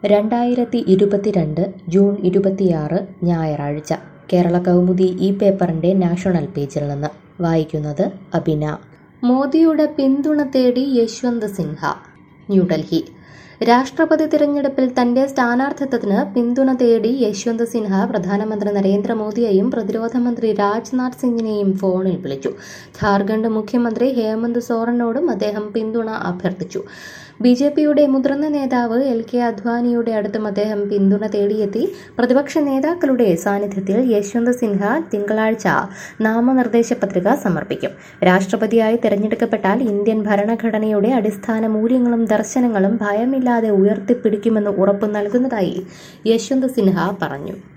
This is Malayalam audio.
രണ്ടായിരത്തി ഇരുപത്തിരണ്ട് ജൂൺ ഇരുപത്തിയാറ് ഞായറാഴ്ച കേരള കൗമുദി ഈ പേപ്പറിൻ്റെ നാഷണൽ പേജിൽ നിന്ന് വായിക്കുന്നത് അബിന മോദിയുടെ പിന്തുണ തേടി യശ്വന്ത് സിൻഹ ന്യൂഡൽഹി രാഷ്ട്രപതി തിരഞ്ഞെടുപ്പിൽ തന്റെ സ്ഥാനാർത്ഥിത്വത്തിന് പിന്തുണ തേടി യശ്വന്ത് സിൻഹ പ്രധാനമന്ത്രി നരേന്ദ്രമോദിയെയും പ്രതിരോധ മന്ത്രി രാജ്നാഥ് സിംഗിനെയും ഫോണിൽ വിളിച്ചു ഝാർഖണ്ഡ് മുഖ്യമന്ത്രി ഹേമന്ത് സോറനോടും അദ്ദേഹം പിന്തുണ അഭ്യർത്ഥിച്ചു ബി ജെ പിയുടെ മുതിർന്ന നേതാവ് എൽ കെ അദ്വാനിയുടെ അടുത്തും അദ്ദേഹം പിന്തുണ തേടിയെത്തി പ്രതിപക്ഷ നേതാക്കളുടെ സാന്നിധ്യത്തിൽ യശ്വന്ത് സിൻഹ തിങ്കളാഴ്ച നാമനിർദ്ദേശ പത്രിക സമർപ്പിക്കും രാഷ്ട്രപതിയായി തിരഞ്ഞെടുക്കപ്പെട്ടാൽ ഇന്ത്യൻ ഭരണഘടനയുടെ അടിസ്ഥാന മൂല്യങ്ങളും ദർശനങ്ങളും ഭയമില്ലാതെ ഉയർത്തിപ്പിടിക്കുമെന്ന് ഉറപ്പു നൽകുന്നതായി യശ്വന്ത് സിൻഹ പറഞ്ഞു